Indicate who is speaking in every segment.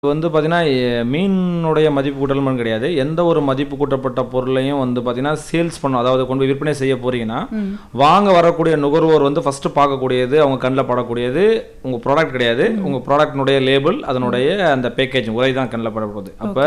Speaker 1: வந்து பார்த்தீங்கன்னா எ- மீனுடைய மதிப்பு கூட்டல்னு கிடையாது எந்த ஒரு மதிப்பு கூட்டப்பட்ட பொருளையும் வந்து பார்த்தீங்கன்னா சேல்ஸ் பண்ணும் அதாவது கொண்டு போய் விற்பனை செய்ய போறீங்கன்னா வாங்க வரக்கூடிய நுகர்வோர் வந்து ஃபர்ஸ்ட் பார்க்கக்கூடியது அவங்க கண்ணில் படக்கூடியது உங்க ப்ராடக்ட் கிடையாது உங்க ப்ராடக்ட்னுடைய லேபிள் அதனுடைய அந்த பேக்கேஜ் உரை தான் கண்ணில் படப்படுது அப்போ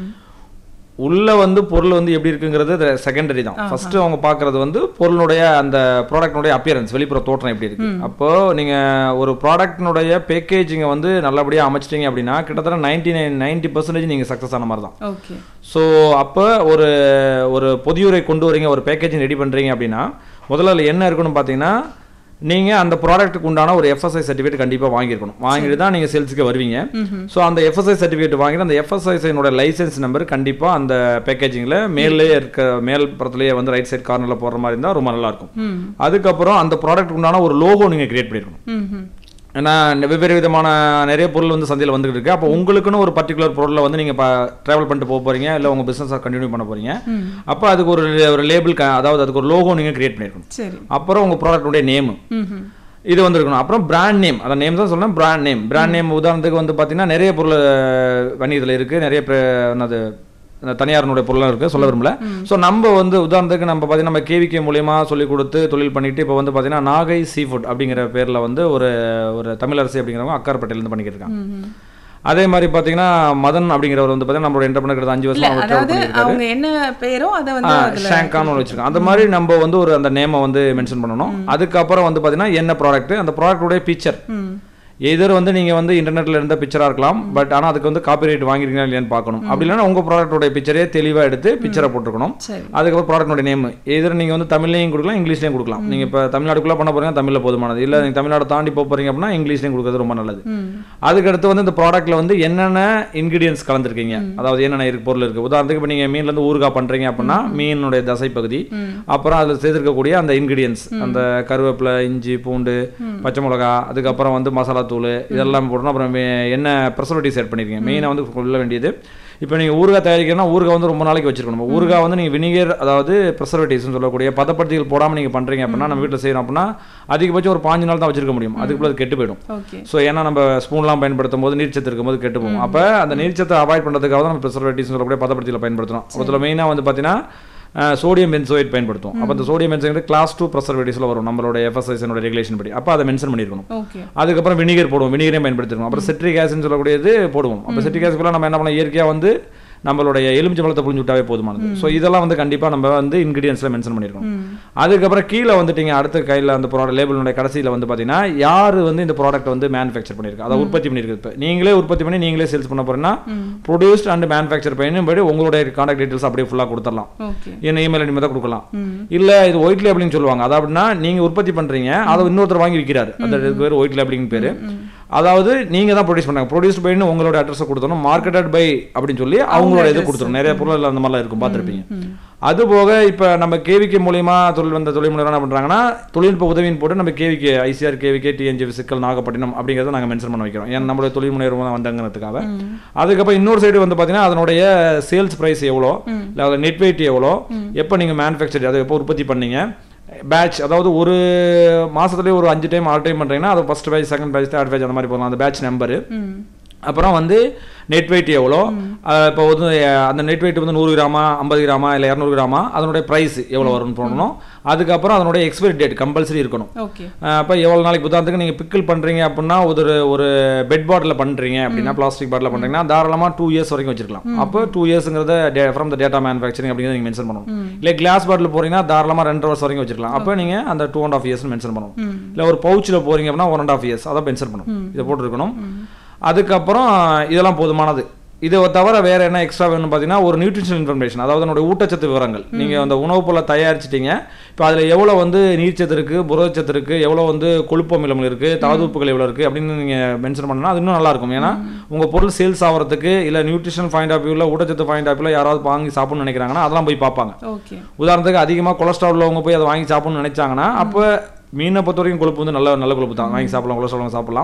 Speaker 1: உள்ள வந்து பொருள் வந்து எப்படி இருக்குங்கிறது செகண்டரி தான் ஃபர்ஸ்ட் அவங்க பார்க்கறது வந்து பொருளுடைய அந்த ப்ராடக்ட்னுடைய அப்பியரன்ஸ் வெளிப்புற தோற்றம் எப்படி இருக்கு அப்போ நீங்க ஒரு ப்ராடக்ட்னுடைய பேக்கேஜிங்கை வந்து நல்லபடியா அமைச்சிட்டீங்க அப்படின்னா கிட்டத்தட்ட நைன்டி நைன் நைன்டி பர்சன்டேஜ் நீங்க சக்ஸஸ் ஆன மாதிரி தான்
Speaker 2: ஓகே
Speaker 1: ஸோ அப்போ ஒரு ஒரு பொதியுரை கொண்டு வரீங்க ஒரு பேக்கேஜிங் ரெடி பண்றீங்க அப்படின்னா முதல்ல அதில் என்ன இருக்குன்னு பார்த்தீங்கன்னா நீங்க அந்த ப்ராடக்ட்டுக்கு உண்டான ஒரு எஃப்எஸ்ஐ சர்டிஃபிகேட் கண்டிப்பா வாங்கியிருக்கணும் வாங்கிட்டு தான் நீங்க சேல்ஸுக்கு வருவீங்க ஸோ அந்த எஃப்எஸ்ஐ சர்டிஃபிகேட் வாங்கிட்டு அந்த எஃப்எஸ்ஐஸினோட லைசன்ஸ் நம்பர் கண்டிப்பா அந்த பேக்கேஜிங்ல மேலே இருக்க மேல் புறத்துலயே வந்து ரைட் சைட் கார்னர்ல போடுற மாதிரி இருந்தா ரொம்ப நல்லா இருக்கும்
Speaker 2: ம்
Speaker 1: அதுக்கப்புறம் அந்த ப்ராடக்ட் உண்டான ஒரு லோகோ நீங்க கிரியேட் பண்ணிருக்கணும்
Speaker 2: ம் ம்
Speaker 1: ஏன்னா வெவ்வேறு விதமான நிறைய பொருள் வந்து சந்தையில் வந்துகிட்டு இருக்கு அப்போ உங்களுக்குன்னு ஒரு பர்டிகுலர் பொருளை வந்து நீங்கள் இப்போ ட்ராவல் பண்ணிட்டு போக போறீங்க இல்லை உங்கள் பிஸ்னஸை கண்டினியூ பண்ண போறீங்க அப்போ அதுக்கு ஒரு ஒரு லேபிள் அதாவது அதுக்கு ஒரு லோகோ நீங்கள் கிரியேட் பண்ணிருக்கணும்
Speaker 2: சரி
Speaker 1: அப்புறம் உங்கள் ப்ராடக்ட்டுடைய நேம்
Speaker 2: ம் ம்
Speaker 1: இது வந்திருக்கணும் அப்புறம் பிராண்ட் நேம் அந்த நேம் தான் சொல்லணும் பிராண்ட் நேம் பிராண்ட் நேம் உதாரணத்துக்கு வந்து பார்த்தீங்கன்னா நிறைய பொருள் வணிகத்தில் இருக்குது நிறைய பிர- என்னது இந்த தனியாரினுடைய பொருளாக இருக்குது சொல்ல விரும்பல ஸோ நம்ம வந்து உதாரணத்துக்கு நம்ம பார்த்தீங்கன்னா நம்ம கேவிகே மூலியமா சொல்லி கொடுத்து தொழில் பண்ணிட்டு இப்போ வந்து பார்த்தீங்கன்னா நாகை சீ ஃபுட் அப்படிங்கிற பேரில் வந்து ஒரு ஒரு தமிழரசி அப்படிங்கிறவங்க அக்கார்பேட்டையிலேருந்து பண்ணிக்கிட்டு இருக்காங்க
Speaker 2: ம், ம்.
Speaker 1: அதே மாதிரி பார்த்தீங்கன்னா மதன் அப்படிங்கிறவர் வந்து பார்த்தீங்கன்னா நம்மளோட என்டர்பிரனர் கிட்ட அஞ்சு
Speaker 2: இல்ல
Speaker 1: வருஷம் அவர் travel
Speaker 2: அதாவது
Speaker 1: பண்ணியிருக்காரு
Speaker 2: அவங்க என்ன பேரோ அதை வந்து அதுல
Speaker 1: ஷாங்கான்னு ஒன்று வச்சிருக்கோம் அந்த மாதிரி நம்ம வந்து ஒரு அந்த நேமை வந்து மென்ஷன் பண்ணணும் அதுக்கப்புறம் வந்து பார்த்தீங்கன்னா என்ன ப்ராடக்ட் அந்த ப்ராடக்ட்டுடைய பிக்சர்
Speaker 2: ம்
Speaker 1: எதர் வந்து நீங்க வந்து இன்டர்நெட்ல இருந்த பிக்சரா இருக்கலாம் பட் ஆனா அதுக்கு வந்து காப்பிரைட் வாங்கிருக்கீங்களா இல்லையான்னு பார்க்கணும் அப்படி இல்லைன்னா உங்க ப்ராடக்ட்டோட பிக்சரே தெளிவா எடுத்து பிக்சரை போட்டுருக்கணும்
Speaker 2: சரி
Speaker 1: அதுக்கப்புறம் ப்ராடக்டோட நேம் எதிர் நீங்க வந்து தமிழ்லையும் கொடுக்கலாம் இங்கிலீஷ்லையும் கொடுக்கலாம் நீங்க இப்போ தமிழ்நாடுக்குள்ள பண்ண போறீங்க தமிழ்ல போதுமானது இல்ல நீங்க தமிழ்நாடு தாண்டி போக போறீங்க அப்படின்னா இங்கிலீஷ்லையும் கொடுக்கறது ரொம்ப நல்லது
Speaker 2: ம்
Speaker 1: அதுக்கடுத்து வந்து இந்த ப்ராடக்ட்ல வந்து என்னென்ன இன்கிரியன்ஸ் கலந்துருக்கீங்க அதாவது என்னென்ன இருக்கு பொருள் இருக்கு உதாரணத்துக்கு இப்போ நீங்க மீன்ல இருந்து ஊறுகாய் பண்றீங்க அப்படின்னா மீனுடைய தசை பகுதி அப்புறம் அதில் சேர்த்துருக்கக்கூடிய அந்த இன்கிரியன்ஸ் அந்த கருவேப்பிலை இஞ்சி பூண்டு பச்சை மிளகா அதுக்கப்புறம் வந்து மசாலா தூள் இதெல்லாம் போடணும் அப்புறம் மே- என்ன ப்ரெசர்வேட்டிவ்ஸ் ஆட் பண்ணிருக்கீங்க மெயினாக வந்து கொள்ள வேண்டியது இப்போ நீங்கள் ஊறுகாய் தயாரிக்கிறனா ஊறுகாய் வந்து ரொம்ப நாளைக்கு வச்சிருக்கணும் ஊறுகாய் வந்து நீங்கள் வினிகர் அதாவது ப்ரெசர்வேட்டிவ்ஸ்னு சொல்லக்கூடிய பதப்படுத்திகள் போடாமல் நீங்கள் பண்ணுறீங்க அப்படின்னா நம்ம வீட்டில் செய்யறோம் அப்படின்னா அதிகபட்சம் ஒரு பாஞ்சு நாள் தான் வச்சிருக்க முடியும் அதுக்குள்ள அது கெட்டு போயிடும்
Speaker 2: ஓகே
Speaker 1: ஸோ ஏன்னா நம்ம ஸ்பூன்லாம் பயன்படுத்தும் போது நீர்ச்சத்து இருக்கும்போது கெட்டு போகும் அப்போ அந்த நீர்ச்சத்தை அவாய்ட் பண்ணுறதுக்காக தான் நம்ம ப்ரிசர்வேட்டிவ்ஸ் சொல்லக்கூடிய பதப்படுத்தியில் பயன்படுத்தணும் அதில் மெயினாக வந்து பார்த்தீங்கன்னா சோடியம் பென்சோயிட் பயன்படுத்தும் அப்போ அந்த சோடியம் பென்சோயிட் கிளாஸ் டூ ப்ரிசர்வேட்டிவ்ஸில் வரும் நம்மளோட எஃப்எஸ்ஐஸனோட ரெகுலேஷன் படி அப்போ அதை மென்ஷன் பண்ணியிருக்கணும்
Speaker 2: ஓகே
Speaker 1: அதுக்கப்புறம் வினிகர் போடுவோம் வினிகரையும் பயன்படுத்திருக்கோம் அப்புறம் சிட்ரிக் ஆசிட்னு சொல்லக்கூடியது போடுவோம் அப்போ சிட்ரிக் ஆசிட்லாம் நம்ம என்ன பண்ணலாம் இயற்கையாக வந்து நம்மளுடைய எலுமிச்சை பழத்தை புழிஞ்சு விட்டாவே போதுமானது ஸோ இதெல்லாம் வந்து கண்டிப்பாக நம்ம வந்து இன்கிரியன்ஸில் மென்ஷன் பண்ணியிருக்கோம் அதுக்கப்புறம் கீழே வந்துட்டீங்க அடுத்த கையில் அந்த ப்ராடக்ட் லேபிளுடைய கடைசியில் வந்து பார்த்தீங்கன்னா யார் வந்து இந்த ப்ராடக்ட் வந்து மேனுஃபேக்சர் பண்ணியிருக்கு அதை உற்பத்தி பண்ணியிருக்கு இப்போ நீங்களே உற்பத்தி பண்ணி நீங்களே சேல்ஸ் பண்ண போறீங்கன்னா ப்ரொடியூஸ்ட் அண்ட் மேனுஃபேக்சர் பண்ணிபடி உங்களுடைய கான்டாக்ட் டீட்டெயில்ஸ் அப்படியே ஃபுல்லாக கொடுத்துடலாம்
Speaker 2: ஓகே
Speaker 1: என்ன இமெயில் அடிமை தான் கொடுக்கலாம்
Speaker 2: ம்
Speaker 1: இல்ல இது ஒயிட் லேபிளிங் சொல்லுவாங்க அது அப்படின்னா நீங்க உற்பத்தி பண்றீங்க அதை இன்னொருத்தர் வாங்கி விற்கிறாரு அந்த இதுக்கு பேர் ஒயிட் லேபிளிங் பேரு அதாவது நீங்க தான் ப்ரொடியூஸ் பண்ணாங்க ப்ரொடியூஸ் பைன்னு உங்களோட அட்ரஸ் கொடுத்தணும் மார்க்கெட்டட் பை அப்படின்னு சொல்லி அவங்களோட இது கொடுத்துரும் நிறைய பொருள் அந்த மாதிரிலாம் இருக்கும் பார்த்துருப்பீங்க அது போக இப்ப நம்ம கேவிகே மூலியமா தொழில் வந்த தொழில் முனைவர் என்ன பண்றாங்கன்னா தொழில்நுட்ப உதவின்னு போட்டு நம்ம கேவிகே ஐசிஆர் கேவிகே டிஎன்ஜி சிக்கல் நாகப்பட்டினம் அப்படிங்கிறத நாங்க மென்ஷன் பண்ண வைக்கிறோம் ஏன்னா நம்மளுடைய தொழில் முனைவர் வந்தாங்கிறதுக்காக அதுக்கப்புறம் இன்னொரு சைடு வந்து பாத்தீங்கன்னா அதனுடைய சேல்ஸ் பிரைஸ் எவ்வளோ இல்லை அதோட நெட் வெயிட் எவ்வளோ எப்போ நீங்க மேனுஃபேக்சர் அதை எப்போ உற்பத்தி பண்ணீங்க பேட்ச் அதாவது ஒரு மாசத்துலயே ஒரு அஞ்சு டைம் ஆறு டைம் பண்றீங்கன்னா அது first batch second batch third batch அந்த மாதிரி போகலாம் அந்த பேட்ச் நம்பரு
Speaker 2: ம்
Speaker 1: அப்புறம் வந்து நெட் வெயிட் எவ்வளோ அஹ் இப்போ வந்து அஹ் அந்த நெட் வெயிட் வந்து நூறு கிராமா ஐம்பது கிராமா இல்லை இரநூறு கிராமா அதனுடைய ப்ரைஸ் எவ்வளோ வரும்னு போடணும் அதுக்கப்புறம் அதனுடைய எக்ஸ்பைரி டேட் கம்பல்சரி இருக்கணும்
Speaker 2: ஓகே
Speaker 1: அப்போ எவ்வளோ நாளைக்கு உதாரணத்துக்கு நீங்கள் பிக்கிள் பண்ணுறீங்க அப்படின்னா ஒரு ஒரு பெட் பாட்டில் பண்ணுறீங்க அப்படின்னா பிளாஸ்டிக் பாட்டில் பண்ணுறீங்கன்னா தாராளமாக டூ இயர்ஸ் வரைக்கும் வச்சிருக்கலாம் அப்போ டூ இயர்ஸுங்கிறத ஃப்ரம் த டேட்டா மேனுஃபேக்சரிங் அப்படிங்கிறத நீங்கள் மென்ஷன் பண்ணணும் இல்லை கிளாஸ் பாட்டில் போறீங்கன்னா தாராளமாக ரெண்டு வருஷம் வரைக்கும் வச்சிருக்கலாம் அப்போ நீங்கள் அந்த two and half years mention பண்ணணும் இல்லை ஒரு பவுச்சில் போறீங்க அப்படின்னா ஒன் அண்ட் ஆஃப் இயர்ஸ் அதை மென்ஷன் பண்ணணும் இதை போட்டுருக்கணும் அதுக்கப்புறம் இதெல்லாம் போதுமானது இதை தவிர வேற என்ன எக்ஸ்ட்ரா வேணும்னு பார்த்தீங்கன்னா ஒரு நியூட்ரிஷன் இன்ஃபர்மேஷன் அதாவது அதனுடைய ஊட்டச்சத்து விவரங்கள் நீங்கள் அந்த உணவுப் பொருளை தயாரிச்சிட்டீங்க இப்போ அதில் எவ்வளோ வந்து நீர்ச்சத்து இருக்கு புரதச்சத்து இருக்கு எவ்வளோ வந்து கொழுப்பு அமிலங்கள் இருக்கு தாதுப்புகள் எவ்வளோ இருக்கு அப்படின்னு நீங்கள் மென்ஷன் பண்ணா அது இன்னும் நல்லா இருக்கும் ஏன்னா உங்கள் பொருள் சேல்ஸ் ஆகிறதுக்கு இல்லை நியூட்ரிஷன் பாயிண்ட் ஆஃப் வியூவில் ஊட்டச்சத்து பாயிண்ட் ஆஃப் வியூவில் யாராவது வாங்கி சாப்பிடணும்னு நினைக்கிறாங்கன்னா அதெல்லாம் போய் பார்ப்பாங்க
Speaker 2: ஓகே
Speaker 1: உதாரணத்துக்கு அதிகமாக கொலஸ்ட்ரால் உள்ளவங்க போய் அதை வாங்கி சாப்பிடணும்னு நினைச்சாங்கன்னா அப்போ மீனை பொறுத்த வரைக்கும் கொழுப்பு வந்து நல்ல நல்ல கொழுப்பு தான் வாங்கி சாப்பிடலாம் கொலஸ்ட்ரால் சாப்பிடலாம்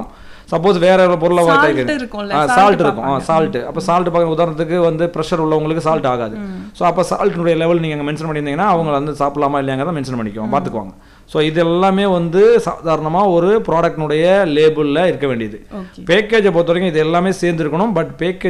Speaker 1: சப்போஸ் வேற ஒரு பொருளை
Speaker 2: Salt இருக்கும்ல, salt
Speaker 1: சால்ட் இருக்கும்
Speaker 2: பார்ப்பாங்க.
Speaker 1: சால்ட் அப்போ சால்ட் பார்க்க உதாரணத்துக்கு வந்து ப்ரெஷர் உள்ளவங்களுக்கு சால்ட் ஆகாது ஸோ அப்போ சால்ட்டினுடைய லெவல் நீங்கள் மென்ஷன் பண்ணியிருந்தீங்கன்னா அவங்க வந்து சாப்பிடலாமா இல்லையாங்கிறத மென்ஷன் பண்ணிக்குவோம் பார்த்துக்குவாங்க ஸோ இது எல்லாமே வந்து சாதாரணமாக ஒரு ப்ராடக்ட்னுடைய லேபிளில் இருக்க வேண்டியது
Speaker 2: ஓகே
Speaker 1: பேக்கேஜை பொறுத்த வரைக்கும் இது எல்லாமே சேர்ந்துருக்கணும் பட் பேக்கேஜ்